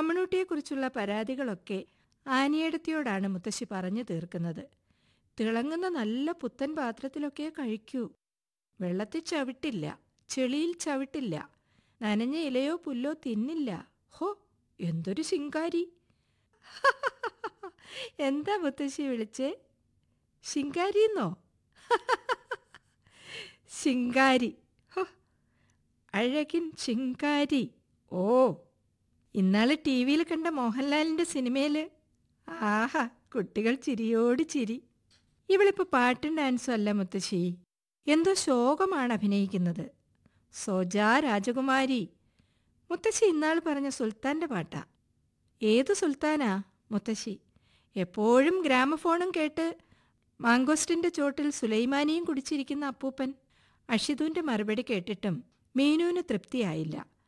അമ്മണൂട്ടിയെക്കുറിച്ചുള്ള പരാതികളൊക്കെ ആനിയടത്തിയോടാണ് മുത്തശ്ശി പറഞ്ഞു തീർക്കുന്നത് തിളങ്ങുന്ന നല്ല പുത്തൻ പാത്രത്തിലൊക്കെ കഴിക്കൂ വെള്ളത്തിൽ ചവിട്ടില്ല ചെളിയിൽ ചവിട്ടില്ല നനഞ്ഞ ഇലയോ പുല്ലോ തിന്നില്ല ഹോ എന്തൊരു ശിങ്കാരി എന്താ മുത്തശ്ശി വിളിച്ചേ ശിങ്കാരിന്നോ ശിങ്കാരി ഹോ അഴകിൻ ശിങ്കാരി ഓ ഇന്നാള് ടി വിയിൽ കണ്ട മോഹൻലാലിൻ്റെ സിനിമയിൽ ആഹാ കുട്ടികൾ ചിരിയോട് ചിരി ഇവളിപ്പോൾ പാട്ടും ഡാൻസും അല്ല മുത്തശ്ശി എന്തോ ശോകമാണ് അഭിനയിക്കുന്നത് സോജാ രാജകുമാരി മുത്തശ്ശി ഇന്നാൾ പറഞ്ഞ സുൽത്താൻ്റെ പാട്ടാ ഏത് സുൽത്താനാ മുത്തശ്ശി എപ്പോഴും ഗ്രാമഫോണും കേട്ട് മാങ്കോസ്റ്റിൻ്റെ ചോട്ടിൽ സുലൈമാനിയും കുടിച്ചിരിക്കുന്ന അപ്പൂപ്പൻ അഷിതുവിൻ്റെ മറുപടി കേട്ടിട്ടും മീനുവിന് തൃപ്തിയായില്ല